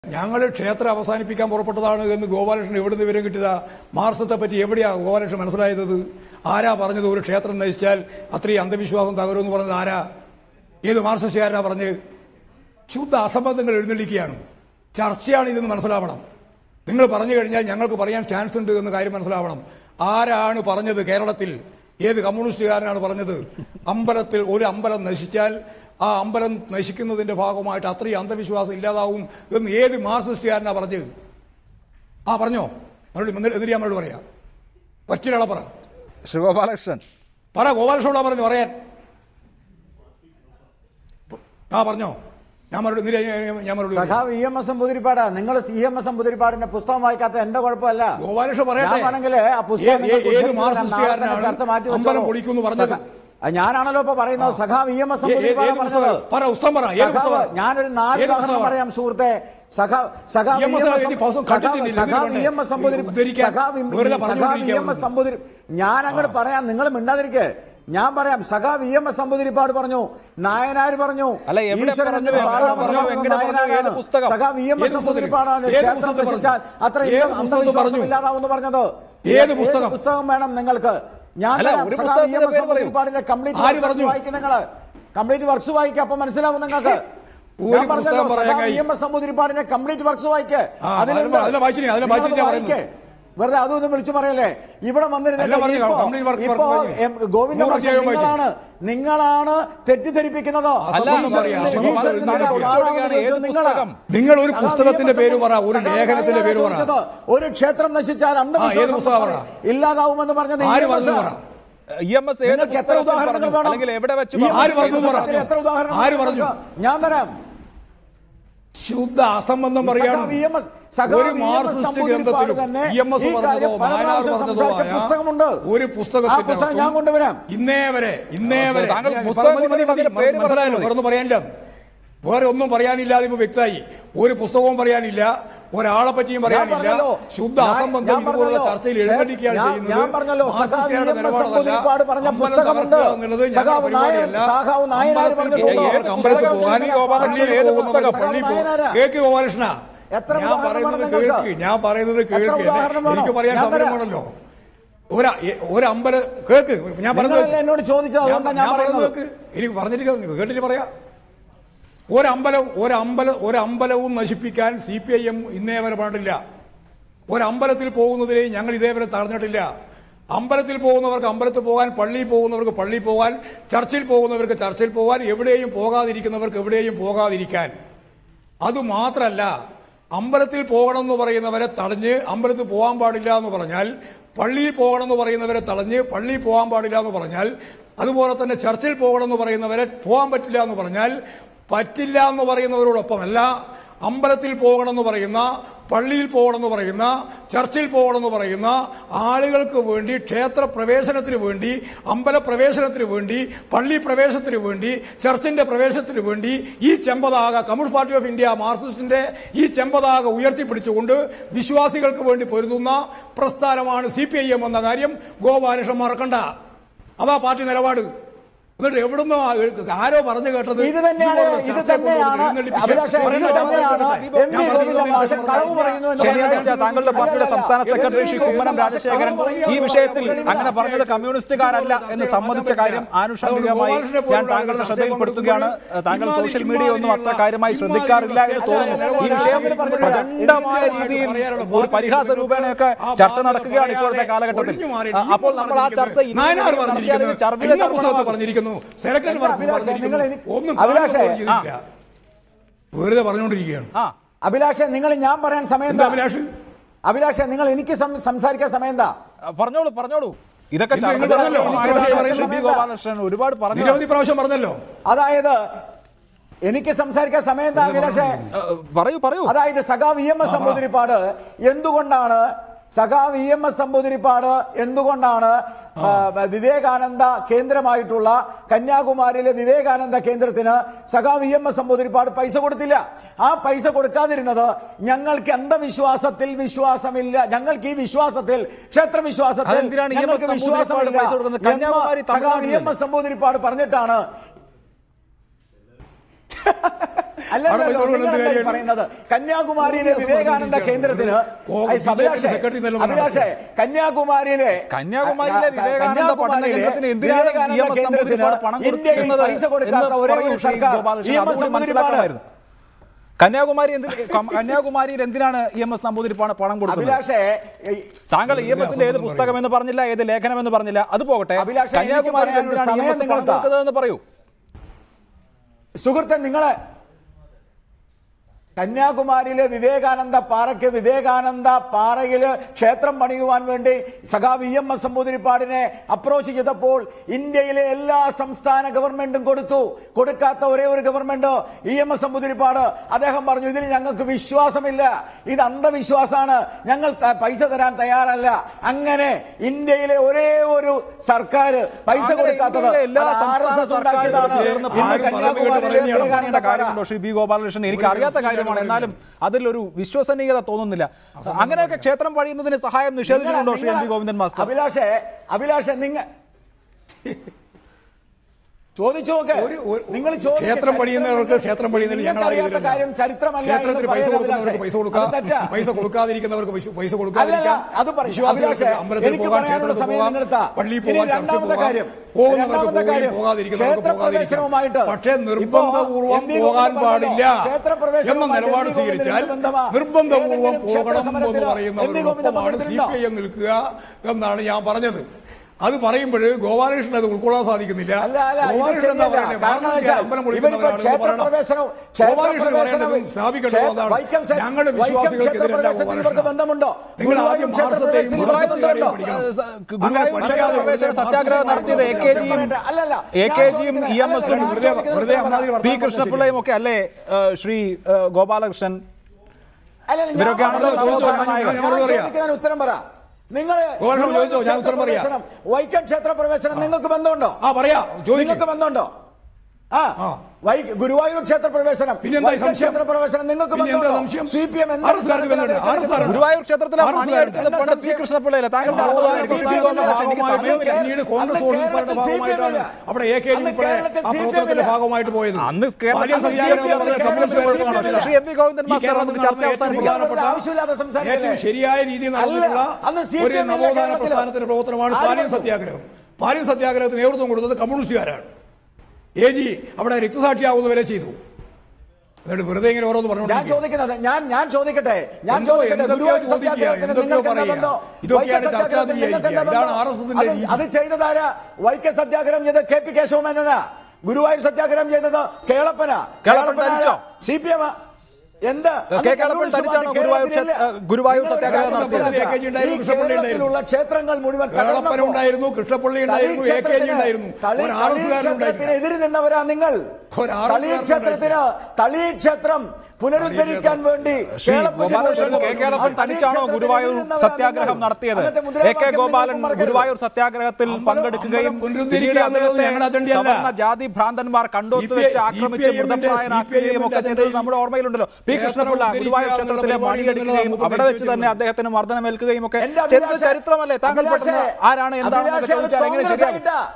ഞങ്ങൾ ക്ഷേത്രം അവസാനിപ്പിക്കാൻ പുറപ്പെട്ടതാണ് എന്ന് ഗോപാലകൃഷ്ണൻ എവിടുന്ന് വിവരം കിട്ടിയതാ മാർസത്തെ പറ്റി എവിടെയാ ഗോപാലകൃഷ്ണൻ മനസ്സിലായത് ആരാ പറഞ്ഞത് ഒരു ക്ഷേത്രം നശിച്ചാൽ അത്രയും അന്ധവിശ്വാസം തകരുമെന്ന് പറഞ്ഞത് ആരാ ഏത് മാർസിസ്റ്റുകാരനാ പറഞ്ഞത് ശുദ്ധ അസംബന്ധങ്ങൾ എഴുന്നള്ളിക്കുകയാണ് ചർച്ചയാണ് ഇതെന്ന് മനസ്സിലാവണം നിങ്ങൾ പറഞ്ഞു കഴിഞ്ഞാൽ ഞങ്ങൾക്ക് പറയാൻ ചാൻസ് ഉണ്ട് എന്ന് കാര്യം മനസ്സിലാവണം ആരാണ് പറഞ്ഞത് കേരളത്തിൽ ഏത് കമ്മ്യൂണിസ്റ്റുകാരനാണ് പറഞ്ഞത് അമ്പലത്തിൽ ഒരു അമ്പലം നശിച്ചാൽ ആ അമ്പലം നശിക്കുന്നതിന്റെ ഭാഗമായിട്ട് അത്രയും അന്ധവിശ്വാസം ഇല്ലാതാവും എന്ന് ഏത് മാർസിസ്റ്റുകാരനാ പറഞ്ഞത് ആ പറഞ്ഞോ മറുപടി എതിരെ മറുപടി പറയാ ഒറ്റയാളെ പറ ശ്രീ ഗോപാലകൃഷ്ണൻ പറ ഗോപാലകൃഷ്ണനോടാ പറഞ്ഞു പറയാൻ ആ പറഞ്ഞോ ഞാൻ മറുപടി എതിരെ ഞാൻ മറുപടി പറയാം. സഖാവ് ഇ എം എസ് എമ്പുതിരിപ്പാട് നിങ്ങൾ സി എം എസ് എമ്പുതിരിപ്പാടിന്റെ പുസ്തകം വായിക്കാത്ത എന്റെ കുഴപ്പമല്ല ഗോപാലകൃഷ്ണൻ പറയട്ടെ. ഞാൻ വേണമെങ്കിൽ ആ പുസ്തകം ഏ- നിങ്ങൾക്ക് ഏത് ഉദ്ധരിച്ച് തരാം. മാർക്സിസ്റ്റുകാരനാണ് നാളെ തന്നെ ചർച്ച മാറ്റി വെച്ചോളൂ. അമ്പലം പൊളിക്കുമെന്ന് പറഞ്ഞത്? സഖാ- ആ, ഞാനാണല്ലോ ഇപ്പൊ പറയുന്നത് സഖാവ് ഇ എം എസ് ഏ- ഏ- എമ്പുതിരിപ്പാട് ഏത് പറഞ്ഞത് പുസ്തകം? പറ, ഉസ്താദ് പറ, ഏത് സഖാവ് പുസ്തകം? ഞാനൊരു നാല് ഏത് ഉദാഹരണം പുസ്തകം? പറയാം സുഹൃത്തെ സഖാവ് സഖാവ് E M S E M S ഈ പുസ്തകം കണ്ടിട്ടില്ല, സഖാവ് ഇതിൽ ഇ എം എസ് എമ്പുതിരി ഉദ്ധരിക്കാൻ സഖാവ് ഇ- വെറുതെ സഖാവ് ഇ എം പറഞ്ഞുകൊണ്ടിരിക്കുകയാണ്. എസ് എമ്പുതിരി ഞാൻ അങ്ങോട്ട് പറയാം നിങ്ങൾ മിണ്ടാതിരിക്കെ ഞാൻ പറയാം സഖാവ് ഇ എം എസ് എമ്പുതിരിപ്പാട് പറഞ്ഞു നായനാർ പറഞ്ഞു അല്ല, എവിടെ ഈശ്വരൻ പറഞ്ഞു? എന്ന് എവിടെ പാടാൻ പറഞ്ഞു? പറഞ്ഞത് എങ്ങനെ പറഞ്ഞു? നായനാരാണ്. ഏത് പുസ്തകം? സഖാവ് ഇ എം ഏത് എസ് പുസ്തകം? എമ്പുതിരിപ്പാടാണ് ഏത് ക്ഷേത്രം പുസ്തകം നശിച്ചാൽ അത്ര ഏത് ഇല്ല- പുസ്തകം അന്ധവിശ്വാസം പറഞ്ഞു? ഇല്ലാതാവുമെന്ന് പറഞ്ഞത് ഏത് പുസ്തകം? പുസ്തകം വേണം നിങ്ങൾക്ക് ഞാൻ അല്ല, തരാം. ഒരു സഖാവ് പുസ്തകത്തിന്റെ ഇ എം എസ് പേര് പറയൂ. എമ്പുതിരിപ്പാടിന്റെ കംപ്ലീറ്റ് ആര് വർക്ക്സ് പറഞ്ഞു? വായിക്കും നിങ്ങള് കംപ്ലീറ്റ് വർക്ക്സ് വായിക്കുക അപ്പൊ മനസ്സിലാവും നിങ്ങൾക്ക് ഒരു ഞാൻ പറഞ്ഞല്ലോ പുസ്തകം പറയാൻ സഖാവ് ഇ കഴിയും. എം എസ് എമ്പുതിരിപ്പാടിന്റെ കംപ്ലീറ്റ് വർക്ക്സ് വായിക്ക് ആ, അതിലുണ്ട്. അതിലെ വായിച്ചിട്ടില്ല, അതിലെ നിങ്ങളത് വായിച്ചിട്ടാ വായിക്ക്. വെറുതെ അതും ഇതും വിളിച്ചു പറയല്ലേ ഇവിടെ അല്ല വന്നിരുന്നിട്ട് പറഞ്ഞു, ഇപ്പോ- complete work ഇപ്പോ പറഞ്ഞു. എം- ഗോവിന്ദ നൂറ് മാഷ് അധ്യായം വായിച്ചു. നിങ്ങളാണ് നിങ്ങളാണ് തെറ്റിദ്ധരിപ്പിക്കുന്നത് അല്ല, ഈശ്വരന്റെ- പറയാം. ഈശ്വരന്റെ ഈശ്വരന്റെ ഉദാഹരണം ഏത് ചോദിച്ചത് നിങ്ങളാ. പുസ്തകം? നിങ്ങൾ ഒരു സഖാവ് പുസ്തകത്തിന്റെ ഇ എം പേര് എസ് പറ ഒരു സഖാവ് ലേഖനത്തിന്റെ പേര് പറ ചോദിച്ചത് ഒരു ക്ഷേത്രം നശിച്ചാൽ ഏത് അന്ധവിശ്വാസം പുസ്തകം പറ? ഇല്ലാതാവുമെന്ന് പറഞ്ഞത് ആര് ഇ എം പറഞ്ഞു എസ്. പറ ഇ എം എസ് ഏത് നിങ്ങൾക്ക് എത്ര പുസ്തകത്തിൽ ഉദാഹരണങ്ങൾ പറഞ്ഞു? വേണം അല്ലെങ്കിൽ എവിടെ വെച്ച് ഈ ആര് പറഞ്ഞു പുസ്തകത്തിൽ പറഞ്ഞു? എത്ര ഉദാഹരണങ്ങൾ ആര് പറഞ്ഞു? നിങ്ങൾക്ക്? ഞാൻ തരാം ശുദ്ധ അസംബന്ധം പറയാണ് സഖാവ് ഇ എം എസ് സഖാവ് ഒരു E M S Marxist Namboodiripad ഗ്രന്ഥത്തിലും തന്നെ ഇ എം എസ് ഈ പറഞ്ഞതോ കാര്യം പല മാനാർ പ്രാവശ്യം പറഞ്ഞതോ സംസാരിച്ച ആയ പുസ്തകമുണ്ട്. ഒരു ആ പുസ്തകത്തിന്റെ പുസ്തകം ഞാൻ അർത്ഥം കൊണ്ടുവരാം ഇന്നേ വരെ ഇന്നേ വരെ താങ്കൾ ഞാൻ- പുസ്തകം മതി, മതി, മതി, കൊണ്ടുവരുന്നതിന്റെ പേര് മനസ്സിലായല്ലോ പറഞ്ഞാൽ വേറെ ഒന്നും പറയാനില്ല വേറെ ഒന്നും പറയാനില്ലാതെ ഇപ്പൊ വ്യക്തമായി ഒരു പുസ്തകവും പറയാനില്ല ഒരാളെ പറ്റിയും പറയാനില്ല പറഞ്ഞല്ലോ, ശുദ്ധ ഞാൻ- അസംബന്ധം ഞാൻ ഇതുപോലുള്ള പറഞ്ഞല്ലോ, ചർച്ചയിൽ എഴുന്നള്ളിക്കുകയാണ് ഞാൻ- ചെയ്യുന്നത് ഞാൻ പറഞ്ഞല്ലോ, സഖാവ് മാർക്സിസ്റ്റുകാരുടെ ഇ എം എസ് നിലപാടല്ല. നമ്പൂതിരിപ്പാട് പറഞ്ഞ അമ്പലം പുസ്തകമുണ്ട്. തകർക്കുക എന്നുള്ളത് ഞങ്ങളുടെ സഖാവ് നായർ- പരിപാടിയല്ല. സഖാവ് നായനാർ അമ്പലത്തിൽ പറഞ്ഞിട്ടുണ്ട്. പോകുന്നവർക്ക് ഏത് അമ്പലത്തിൽ പുസ്തകം പോകാൻ ശ്രീ ഗോപാലകൃഷ്ണൻ പള്ളിയിൽ ഏത് പോകുന്നവർക്ക് പുസ്തകം? പള്ളിയിൽ സഖാവ് പോകാൻ- നായനാരാ? കേക്ക് ഗോപാലകൃഷ്ണ എത്ര ഞാൻ ഉദാഹരണം പറയുന്നത് വേണം നിങ്ങൾക്ക്? കേൾക്ക് ഞാൻ പറയുന്നത് എത്ര കേൾക്ക് ഉദാഹരണം വേണം? എനിക്ക് പറയാൻ ഞാൻ സമയം തരാം. വേണമല്ലോ ഒരു ഒരു അമ്പലം കേക്ക് ഞാൻ പറഞ്ഞത് നിങ്ങളല്ലേ എന്നോട് ചോദിച്ചത് അതുകൊണ്ടാണ് ഞാൻ പറയുന്നത് കേൾക്ക് എനിക്ക് പറഞ്ഞിരിക്കുന്നു കേട്ടിട്ട് പറയാ ഒരമ്പലം ഒരമ്പലം ഒരമ്പലവും നശിപ്പിക്കാൻ സി പി ഐ എം ഇന്നേ വരെ പറഞ്ഞിട്ടില്ല ഒരമ്പലത്തിൽ പോകുന്നതിനെ ഞങ്ങൾ ഇതേവരെ തടഞ്ഞിട്ടില്ല അമ്പലത്തിൽ പോകുന്നവർക്ക് അമ്പലത്തിൽ പോകാൻ പള്ളിയിൽ പോകുന്നവർക്ക് പള്ളിയിൽ പോകാൻ ചർച്ചിൽ പോകുന്നവർക്ക് ചർച്ചിൽ പോകാൻ എവിടെയും പോകാതിരിക്കുന്നവർക്ക് എവിടെയും പോകാതിരിക്കാൻ അതുമാത്രല്ല അമ്പലത്തിൽ പോകണമെന്ന് പറയുന്നവരെ തടഞ്ഞ് അമ്പലത്തിൽ പോകാൻ പാടില്ല എന്ന് പറഞ്ഞാൽ പള്ളിയിൽ പോകണമെന്ന് പറയുന്നവരെ തടഞ്ഞ് പള്ളിയിൽ പോകാൻ പാടില്ല എന്ന് പറഞ്ഞാൽ അതുപോലെ തന്നെ ചർച്ചിൽ പോകണമെന്ന് പറയുന്നവരെ പോകാൻ പറ്റില്ല എന്ന് പറഞ്ഞാൽ പറ്റില്ല എന്ന് പറയുന്നവരോടൊപ്പമല്ല അമ്പലത്തിൽ പോകണമെന്ന് പറയുന്ന പള്ളിയിൽ പോകണമെന്ന് പറയുന്ന ചർച്ചിൽ പോകണമെന്ന് പറയുന്ന ആളുകൾക്ക് വേണ്ടി ക്ഷേത്ര പ്രവേശനത്തിന് വേണ്ടി അമ്പല പ്രവേശനത്തിന് വേണ്ടി പള്ളി പ്രവേശനത്തിന് വേണ്ടി ചർച്ചിന്റെ പ്രവേശനത്തിന് വേണ്ടി ഈ ചെമ്പതാക കമ്മ്യൂണിസ്റ്റ് പാർട്ടി ഓഫ് ഇന്ത്യ മാർക്സിസ്റ്റിന്റെ ഈ ചെമ്പതാക ഉയർത്തിപ്പിടിച്ചുകൊണ്ട് വിശ്വാസികൾക്ക് വേണ്ടി പൊരുതുന്ന പ്രസ്ഥാനമാണ് സി പി ഐ എം എന്ന കാര്യം ഗോപാലകൃഷ്ണൻ മറക്കണ്ട അതാ പാർട്ടി നിലപാട് എന്നിട്ട് എവിടുന്നോ ആരോ പറഞ്ഞു കേട്ടത് ഇത് തന്നെയാണ് ഇതുപോലുള്ള ഇത് ചർച്ച തന്നെയാണ് കൊണ്ടുവന്ന് അഭിലാഷേ ഇത് പറയുന്നത് തന്നെയാണ് ഞാൻ എം വി പറഞ്ഞത് ഗോവിന്ദ മാഷ് കളവ് പറയുന്നു എന്ന് ശരി, പറയുന്നത്. അധ്യക്ഷ, താങ്കളുടെ പാർട്ടിയുടെ സംസ്ഥാന സെക്രട്ടറി ശ്രീ കുമ്മനം രാജശേഖരൻ ഈ വിഷയത്തിൽ അങ്ങനെ പറഞ്ഞത് കമ്മ്യൂണിസ്റ്റുകാരല്ല എന്ന് സമ്മതിച്ച കാര്യം ആനുഷംഗികമായി ഞാൻ താങ്കളുടെ ശ്രദ്ധയിൽപ്പെടുത്തുകയാണ് താങ്കൾ സോഷ്യൽ മീഡിയ ഒന്നും അത്ര കാര്യമായി ശ്രദ്ധിക്കാറില്ല എന്ന് തോന്നുന്നു ഈ വിഷയം പ്രചണ്ഡമായ രീതിയിൽ ഒരു പരിഹാസ രൂപേണയൊക്കെ ചർച്ച നടക്കുകയാണ് ഇപ്പോഴത്തെ കാലഘട്ടത്തിൽ ആ, അപ്പോൾ നമ്മൾ ആ ചർച്ച ഇനി നായനാർ നടത്തിയാൽ ഇത് ചർവിലെ പറഞ്ഞിരിക്കുന്നു പുസ്തകത്തിൽ തർക്കമാകും. പറഞ്ഞിരിക്കുന്നു സെലക്ടഡ് എന്താ അഭിലാഷേ, നിങ്ങൾ എനിക്ക് ഒന്നും അഭിലാഷേ, പറഞ്ഞിട്ടില്ല. വെറുതെ പറഞ്ഞുകൊണ്ടിരിക്കുകയാണ് ആ അഭിലാഷേ നിങ്ങൾ ഞാൻ പറയാൻ സമയം എന്താ എന്താ അഭിലാഷ് അഭിലാഷേ നിങ്ങൾ എനിക്ക് സം- സംസാരിക്കാൻ സമയം എന്താ പറഞ്ഞോളൂ പറഞ്ഞോളൂ ഇതൊക്കെ എന്ത് ചർച്ച നിങ്ങൾ പറഞ്ഞല്ലോ? നടത്തിയ ആരോഗ്യ ശ്രീ പറയുന്നു. ഗോപാലകൃഷ്ണൻ ഒരുപാട് പറഞ്ഞു നിരവധി പ്രാവശ്യം പറഞ്ഞല്ലോ അതായത് എനിക്ക് സംസാരിക്കാൻ സമയം എന്താ അഭിലാഷേ പറയൂ പറയൂ അതായത് സഖാവ് ഇ എം എസ് സമ്പൂതിരിപ്പാട് എന്തുകൊണ്ടാണ് സഖാവ് ഇ എം എസ് സമ്പൂതിരിപ്പാട് എന്തുകൊണ്ടാണ് ആ, വിവേകാനന്ദ കേന്ദ്രമായിട്ടുള്ള കന്യാകുമാരിയിലെ വിവേകാനന്ദ കേന്ദ്രത്തിന് സഖാവ് ഇ എം എസ് സമ്പൂതിരിപ്പാട് പൈസ കൊടുത്തില്ല ആ പൈസ കൊടുക്കാതിരുന്നത് ഞങ്ങൾക്ക് അന്ധവിശ്വാസത്തിൽ വിശ്വാസമില്ല ഞങ്ങൾക്ക് ഈ വിശ്വാസത്തിൽ ക്ഷേത്രവിശ്വാസത്തിൽ അതെന്തിനാണ് ഇ എം എസ് ഞങ്ങൾക്ക് വിശ്വാസമില്ല പൈസ കൊടുക്കുന്നത്? കന്യാകുമാരി എന്ന് സഖാവ് ഇ എം തമിഴ്നാട്ടിലല്ലേ? എസ് സമ്പൂതിരിപ്പാട് പറഞ്ഞിട്ടാണ് അവിടെ പൈസ കൊടുക്കേണ്ട നിങ്ങൾ എന്താ ഈ കാര്യമുണ്ട്. പറയുന്നത് കന്യാകുമാരിയിലെ വിവേകാനന്ദ കേന്ദ്രത്തിന് കോൺഗ്രസ് ഐ, അഭിലാഷേ, സെക്രട്ടറി നിലവിൽ അഭിലാഷേ കന്യാകുമാരിയിലെ കന്യാകുമാരിയിലെ ക- വിവേകാനന്ദ പഠന കന്യാകുമാരിയിലെ കേന്ദ്രത്തിന് എന്തിനാണ് വിവേകാനന്ദ ഇ എം എസ് കേന്ദ്രത്തിന് നമ്പൂതിരിപ്പാട് പണം ഇന്ത്യയിൽ കൊടുക്കുന്നത് പൈസ കൊടുക്കാത്ത എന്ന് ഒരേ പറയൂ ഒരു ശ്രീ സർക്കാർ ഗോപാലകൃഷ്ണൻ. ഇ എം എസ് അതുകൂടി നമ്പൂതിരിപ്പാട് മനസ്സിലാക്കണമായിരുന്നു കന്യാകുമാരി എന്തി കം- കന്യാകുമാരിയിൽ എന്തിനാണ് ഇ എം എസ് നമ്പൂതിരിപ്പാണ് പണം കൊടുക്കുന്നത് അഭിലാഷേ ഈ താങ്കൾ ഇ എം എസിന്റെ ഏത് പുസ്തകം എന്ന് പറഞ്ഞില്ല ഏത് ലേഖനം എന്ന് പറഞ്ഞില്ല അത് പോകട്ടെ അഭിലാഷേ, എനിക്ക് കന്യാകുമാരിയിൽ പറയാനുള്ള എന്തിനാണ് ഇ എം സമയം എസ് നിങ്ങൾ പണം താ. കൊടുക്കുന്നതെന്ന് പറയൂ സുഹൃത്തെ നിങ്ങളെ കന്യാകുമാരിയിലെ വിവേകാനന്ദ പാറയ്ക്ക് വിവേകാനന്ദ പാറയില് ക്ഷേത്രം പണിയുവാൻ വേണ്ടി സഖാവ് ഇ എം എസ് നമ്പൂതിരിപ്പാടിനെ അപ്രോച്ച് ചെയ്തപ്പോൾ ഇന്ത്യയിലെ എല്ലാ സംസ്ഥാന ഗവൺമെന്റും കൊടുത്തു കൊടുക്കാത്ത ഒരേ ഒരു government E M S Namboodiripad അദ്ദേഹം പറഞ്ഞു ഇതിൽ ഞങ്ങൾക്ക് വിശ്വാസമില്ല ഇത് അന്ധവിശ്വാസമാണ് ഞങ്ങൾ ത- പൈസ തരാൻ തയ്യാറല്ല അങ്ങനെ ഇന്ത്യയിലെ ഒരേ ഒരു സർക്കാർ പൈസ അങ്ങനെ കൊടുക്കാത്തത് ഇന്ത്യയിലെ എല്ലാ അത് സംസ്ഥാന RSS ഉണ്ടാക്കിയതാണ് സർക്കാരുകളും ചേർന്ന് ഇന്ന് ആരും കന്യാകുമാരിയിലെ പറയുന്നത് വിവേകാനന്ദ പറയുന്ന പാറ കാര്യമുണ്ടോ ശ്രീ ബി ഗോപാലകൃഷ്ണൻ എനിക്ക് അറിയാത്ത കാര്യമാണ് എന്നാലും അതിലൊരു വിശ്വസനീയത തോന്നുന്നില്ല അങ്ങനെയൊക്കെ ക്ഷേത്രം പണിയുന്നതിന് സഹായം നിഷേധിച്ചിട്ടുണ്ടോ Shri M V Govindan master അഭിലാഷേ അഭിലാഷേ നിങ്ങ ചോദിച്ചു നോക്ക് ഒരു- ഒരു- നിങ്ങൾ ചോദിക്ക്. ക്ഷേത്രം പണിയുന്നവർക്ക് ചരിത്രം ക്ഷേത്രം പണിയുന്നതിന് നിങ്ങൾക്ക് ഞങ്ങൾ അറിയാത്ത എതിരല്ല. കാര്യം ചരിത്രമല്ല എന്ന് ക്ഷേത്രത്തിന് പൈസ പറയുന്നത് കൊടുക്കുന്നവർക്ക് അഭിലാഷേ. പൈസ കൊടുക്കാം അത് തെറ്റാ. പൈസ കൊടുക്കാതിരിക്കുന്നവർക്ക് പൈസ- പൈസ അല്ലല്ല കൊടുക്കാതിരിക്കാം അത് പറയും വിശ്വാസികൾക്ക് അഭിലാഷേ അമ്പലത്തിൽ എനിക്ക് പോകാൻ പറയാനുള്ള ക്ഷേത്രത്തിൽ സമയം പോകാം നിങ്ങളെത്താ പള്ളിയിൽ ഇനി പോകാൻ ചർച്ചിൽ രണ്ടാമത്തെ പോകാം കാര്യം പോകുന്നവർക്ക് രണ്ടാമത്തെ പോവുകയും കാര്യം പോകാതിരിക്കുന്നവർക്ക് ക്ഷേത്രപ്രവേശനവുമായിട്ട് പോകാതിരിക്കാം പക്ഷേ ഇപ്പോ നിർബന്ധപൂർവം എം വി പോകാൻ ഗോവിന്ദൻ പാടില്ല പറഞ്ഞല്ലോ, ക്ഷേത്രപ്രവേശനവുമായിട്ട് എന്ന നിലപാട് എം വി ഗോവിന്ദന് സ്വീകരിച്ചാൽ ബന്ധമാ? നിർബന്ധപൂർവം ഏതെങ്കിലും ക്ഷേത്ര പോകണം എന്ന് സമരത്തിലോ എം വി പറയുന്നവരോടൊപ്പമാണ് ഗോവിന്ദൻ സി പങ്കെടുത്തിട്ടുണ്ടോ? പി ഐ നിൽക്കുക എന്നാണ് ഞാൻ പറഞ്ഞത് അത് പറയുമ്പോൾ ഗോപാലകൃഷ്ണൻ അത് ഉൾക്കൊള്ളാൻ സാധിക്കുന്നില്ല അല്ല, അല്ല, ഇത് ഗോപാലകൃഷ്ണൻ എന്താ ശരിയല്ല. പറയുന്നത്? കാരണം ഭാരതീയ വെച്ചാൽ അമ്പലം ഇവരിപ്പോ പൊളിക്കുന്നവരാണെന്ന് ക്ഷേത്രപ്രവേശനം- പറയണം. ഗോപാലകൃഷ്ണൻ ക്ഷേത്രപ്രവേശനം- പറയേണ്ടതും സ്ഥാപിക്കേണ്ടതും ക്ഷേത്ര- അതാണ്. വൈക്കം സെ- ഞങ്ങളുടെ വൈക്കം വിശ്വാസികൾക്കെതിരല്ല ക്ഷേത്രപ്രവേശനത്തിൽ ഇവർക്ക് ഗോപാലകൃഷ്ണൻ. ബന്ധമുണ്ടോ? നിങ്ങൾ ആദ്യം ഗുരുവായൂർ മാർസത്തെയും ക്ഷേത്രപ്രവേശനത്തിൽ മാർസത്തെയും ബന്ധമുണ്ടോ? പഠിക്കണം. ഗുരുവായൂർ അങ്ങനെ ക്ഷേത്ര പഠിക്കാതെ പ്രവേശന സത്യാഗ്രഹം നടത്തിയത് എ കെ ജിയും അല്ലല്ല, എ ഞാൻ കെ ജിയും ചോദിക്കുന്നത് ഇ എം എസും അല്ലല്ല, വെറുതെ- ഞാൻ ചോദിക്കുന്നത് വെറുതെ ഉത്തരം അമ്മാതിരി പറ. പി കൃഷ്ണപിള്ളയും ഒക്കെ അല്ലേ ഏഹ്, ശ്രീ ഏഹ്, ഗോപാലകൃഷ്ണൻ അല്ലല്ല, ഞാൻ ഇവരൊക്കെയാണല്ലോ പറഞ്ഞത് ചോദിച്ചോ, ഞാൻ ഞാൻ പറയാം. ചോദിക്കുന്നതിന് ഉത്തരം പറ നിങ്ങൾ ഗോപാലകൃഷ്ണൻ ചോദിച്ചോ, ഞാൻ ഉത്തരം പറയാം. വൈക്കം ക്ഷേത്ര പ്രവേശനം നിങ്ങൾക്ക് ബന്ധമുണ്ടോ ആ പറയാ ചോദിക്കും നിങ്ങൾക്ക് ബന്ധമുണ്ടോ ആ ആ. വൈ ഗുരുവായൂർ ക്ഷേത്ര പ്രവേശനം പിന്നെന്താ ഈ വൈക്കം സംശയം? ക്ഷേത്ര പ്രവേശനം നിങ്ങൾക്ക് പിന്നെ എന്താ ബന്ധമുണ്ടോ സംശയം? C P M R S കാർക്ക് ബന്ധമുണ്ട്. ആർ എസ് കാർക്ക് ഗുരുവായൂർ ക്ഷേത്രത്തിലെ ആർ എസ് മണി കാർക്ക് അടിച്ചത് പണ്ട് പി കൃഷ്ണപിള്ളയല്ലേ താങ്കളുടെ അന്ന് ആളുകൾ ശ്രീ ബി ഗോപാലകൃഷ്ണൻ എനിക്ക് ഭാഗമായിട്ട് സമയമില്ല. പിന്നീട് കോൺഗ്രസ് ഉൾപ്പെടെ ഭാഗമായിട്ടാണ് അവിടെ എ കെ ജി അന്ന് ഉൾപ്പെടെ കേരളത്തിൽ ആ സി പി എം പ്രവർത്തനത്തിന്റെ ഇല്ല. ഭാഗമായിട്ട് പോയത് അന്ന് കേരളത്തിൽ ബാല്യ സി പി എം സത്യാഗ്രഹം ഇല്ല. പറഞ്ഞ കേരളത്തിൽ കമ്മ്യൂണിസ്റ്റ് സി പി എം പ്രവർത്തനമാണ്. ശ്രീ എം വി ഗോവിന്ദൻ ഈ മാസ്റ്റർ കേരളത്തിൽ നമുക്ക് ചർച്ച നടന്ന ഏറ്റവും അവസാനിപ്പിക്കാം. പ്രധാനപ്പെട്ട ആവശ്യമില്ലാതെ സംസാരിക്കല്ലേ? ഏറ്റവും ശരിയായ രീതിയിൽ നടന്നിട്ടുള്ള അല്ല, അന്ന് സി പി ഒരു എം ഇല്ല നവോത്ഥാന കേരളത്തിൽ. പ്രസ്ഥാനത്തിന്റെ പ്രവർത്തനമാണ് ആര് പാലിയൻ പറഞ്ഞു? സത്യാഗ്രഹം പാലിയൻ സത്യാഗ്രഹത്തിന് നേതൃത്വം കൊടുത്തത് കമ്മ്യൂണിസ്റ്റുകാരാണ് എ ജി അവിടെ രക്തസാക്ഷിയാവുന്നവരെ ചെയ്തു എന്നിട്ട് വെറുതെ ഇങ്ങനെ ഓരോന്ന് ഞാൻ പറഞ്ഞു ചോദിക്കുന്നത് ഞാൻ ഞാൻ ചോദിക്കട്ടെ ഞാൻ എന്തോ ചോദിക്കട്ടെ എന്തൊക്കെയോ ഗുരുവായൂർ ചോദിക്കുക, സത്യാഗ്രഹത്തിന് എന്തൊക്കെയോ നിങ്ങൾക്ക് എന്താ പറയുക. ബന്ധം? ഇതൊക്കെയാണ് വൈക്കം സത്യാഗ്രഹത്തിന് ചർച്ചാ നിങ്ങൾക്ക് എന്താ ഇതാണ് ബന്ധം? RSS ന്റെ അത് രീതി. അത് ചെയ്തതാരാ വൈക്കം സത്യാഗ്രഹം ചെയ്ത് കെ പി കേശവമേനോനാ ഗുരുവായൂർ സത്യാഗ്രഹം ചെയ്തത് കേളപ്പന കേളപ്പൻ തനിച്ചോ? സി പി എം എന്ത് കെ കേളപ്പൻ തനിച്ചാണോ ഗുരുവായൂർ ക്ഷേ- ഏഹ് ഗുരുവായൂർ സത്യാഗ്രഹം നടത്തിയത്? എ കെ ജി ഉണ്ടായിരുന്നു, ഈ കൃഷ്ണപ്പള്ളി കേരളത്തിലുള്ള ക്ഷേത്രങ്ങൾ മുഴുവൻ കേളപ്പൻ തകർന്നപ്പോൾ ഉണ്ടായിരുന്നു കൃഷ്ണപ്പള്ളി ഉണ്ടായിരുന്നു എ കെ ജി ഉണ്ടായിരുന്നു തളി ഒരു ആർ എസ് ക്ഷേത്രത്തിന് ഉണ്ടായിരുന്നു എതിര് നിന്നവരാ നിങ്ങൾ ഒരു ആർ എസ് തളി ക്ഷേത്രത്തിന് തളി ക്ഷേത്രം പുനരുദ്ധരിക്കാൻ വേണ്ടി ശ്രീ കേളപ്പന് ഗോപാലകൃഷ്ണൻ കെ കേളപ്പൻ ആ തനിച്ചാണോ ക്ഷേത്രത്തിന് ഗുരുവായൂർ എതിര് നിന്നവരാ സത്യാഗ്രഹം നിങ്ങൾ. നടത്തിയത് അന്നത്തെ എ കെ മുദ്രാവാക്യം ഗോപാലൻ നിങ്ങൾ മറക്കരുത്. ഗുരുവായൂർ സത്യാഗ്രഹത്തിൽ അമ്പലം- പങ്കെടുക്കുകയും അമ്പലം പുനരുദ്ധരിക്കുക പിന്നീട് എന്നുള്ളത് അദ്ദേഹത്തെ ഞങ്ങളുടെ അജണ്ടയല്ല. സവർണ്ണ ജാതി ഭ്രാന്തന്മാർ കണ്ടോത്ത് വെച്ച് ആക്രമിച്ച് മൃതപ്രായനാക്കുകയും ഒക്കെ ചെയ്തത് നമ്മുടെ ഓർമ്മയിലുണ്ടല്ലോ പി കൃഷ്ണപിള്ള ഗുരുവായൂർ ക്ഷേത്രത്തിലെ മണിയടിക്കുകയും അവിടെ വെച്ച് തന്നെ അദ്ദേഹത്തിന് മർദ്ദനമേൽക്കുകയും ഒക്കെ എന്റെ ചെയ്തത് അഭിലാഷേ- ചരിത്രമല്ലേ താങ്കൾ അഭിലാഷേ- പെട്ടെന്ന് ആരാണ് എന്താണെന്നൊക്കെ അഭിലാഷേ, അത് ചോദിച്ചാൽ എങ്ങനെ കോൺഗ്രസ് ശരിയാകും ആയിട്ടാ.